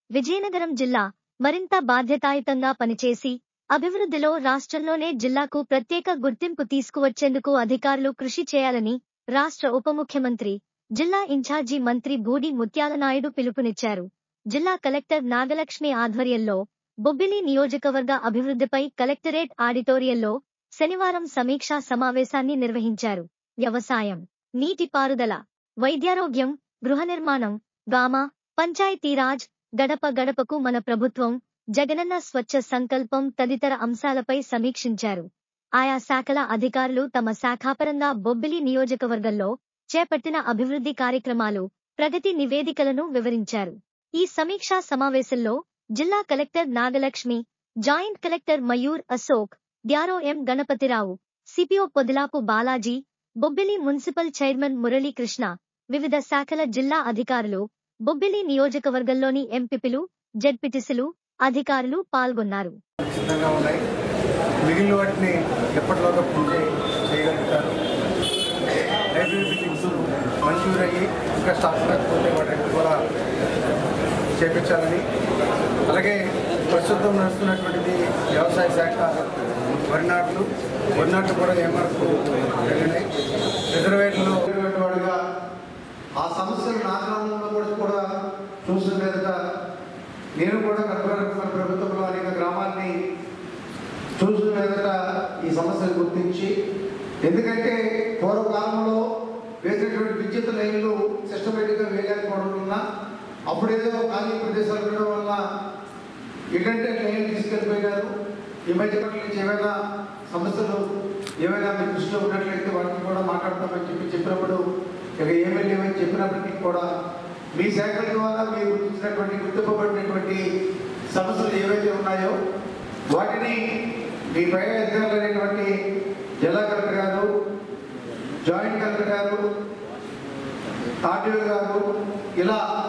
విజయనగరం జిల్లా మరింత బాధ్యతాయుతంగా పనిచేసి అభివృద్ధిలో రాష్ట్రంలోనే జిల్లాకు ప్రత్యేక గుర్తింపు తీసుకువచ్చేందుకు అధికారులు కృషి చేయాలని రాష్ట్ర ఉప ముఖ్యమంత్రి జిల్లా ఇన్ఛార్జి మంత్రి బూడి ముత్యాలనాయుడు పిలుపునిచ్చారు జిల్లా కలెక్టర్ నాగలక్ష్మి ఆధ్వర్యంలో బొబ్బిలి నియోజకవర్గ అభివృద్ధిపై కలెక్టరేట్ ఆడిటోరియంలో శనివారం సమీక్షా సమావేశాన్ని నిర్వహించారు వ్యవసాయం నీటిపారుదల వైద్యారోగ్యం గృహ నిర్మాణం గామ పంచాయతీరాజ్ గడప గడపకు మన ప్రభుత్వం జగనన్న స్వచ్ఛ సంకల్పం తదితర అంశాలపై సమీక్షించారు ఆయా శాఖల అధికారులు తమ శాఖాపరంగా బొబ్బిలి నియోజకవర్గంలో చేపట్టిన అభివృద్ధి కార్యక్రమాలు ప్రగతి నివేదికలను వివరించారు ఈ సమీక్షా సమావేశంలో జిల్లా collector Nagalakshmi joint collector Mayur Ashok డ్యారో M Ganapathirao CPO Podilapu Balaji Bobbili municipal chairman Muralikrishna వివిధ శాఖల జిల్లా అధికారులు బొబ్బిలి నియోజకవర్గంలోని ఎంపీపీలు జడ్పీటీసీలు అధికారులు పాల్గొన్నారు సిద్ధంగా ఉన్నాయి మిగిలిన వాటిని ఎప్పటిలోగా పూర్తి చేయగలుగుతారు లైబ్రరీ బిల్డింగ్స్ మంజూరు అయ్యి ఇంకా స్టార్ట్ కాకపోతే వాటిని కూడా చేపించాలని అలాగే ప్రస్తుతం నడుస్తున్నటువంటిది వ్యవసాయ శాఖ వరి నాట్లు వరి నాట్లు కూడా ఏమరకు జరిగినాయి రిజర్వేట్లో వాడుగా ఆ సమస్యలు నా గ్రామంలో కూడా కూడా చూసిన మీదట నేను కూడా కర్పూర ప్రభుత్వంలో అనేక గ్రామాన్ని చూసిన మీదట ఈ సమస్యను గుర్తించి ఎందుకంటే పూర్వకాలంలో వేసినటువంటి విద్యుత్ లైన్లు సిస్టమేటిక్గా వేయలేకపోవడం వల్ల అప్పుడేదో ఖాళీ ప్రదేశాలు ఉండడం వల్ల ఏంటంటే లైన్ తీసుకెళ్ళిపోయినారు ఈ మధ్య కాలంలో నుంచి ఏమైనా సమస్యలు ఏమైనా మీ దృష్టిలో ఉన్నట్లయితే వాటిని కూడా మాట్లాడతామని చెప్పి చెప్పినప్పుడు ఇక ఏమీ లేవని చెప్పినప్పటికీ కూడా మీ శాఖల ద్వారా మీరు గుర్తించినటువంటి గుర్తింపబడినటువంటి సమస్యలు ఏవైతే ఉన్నాయో వాటిని మీ పై అధికారులు అనేటువంటి జిల్లా కలెక్టర్ గారు జాయింట్ కలెక్టర్ గారు ఆర్టీఓ గారు ఇలా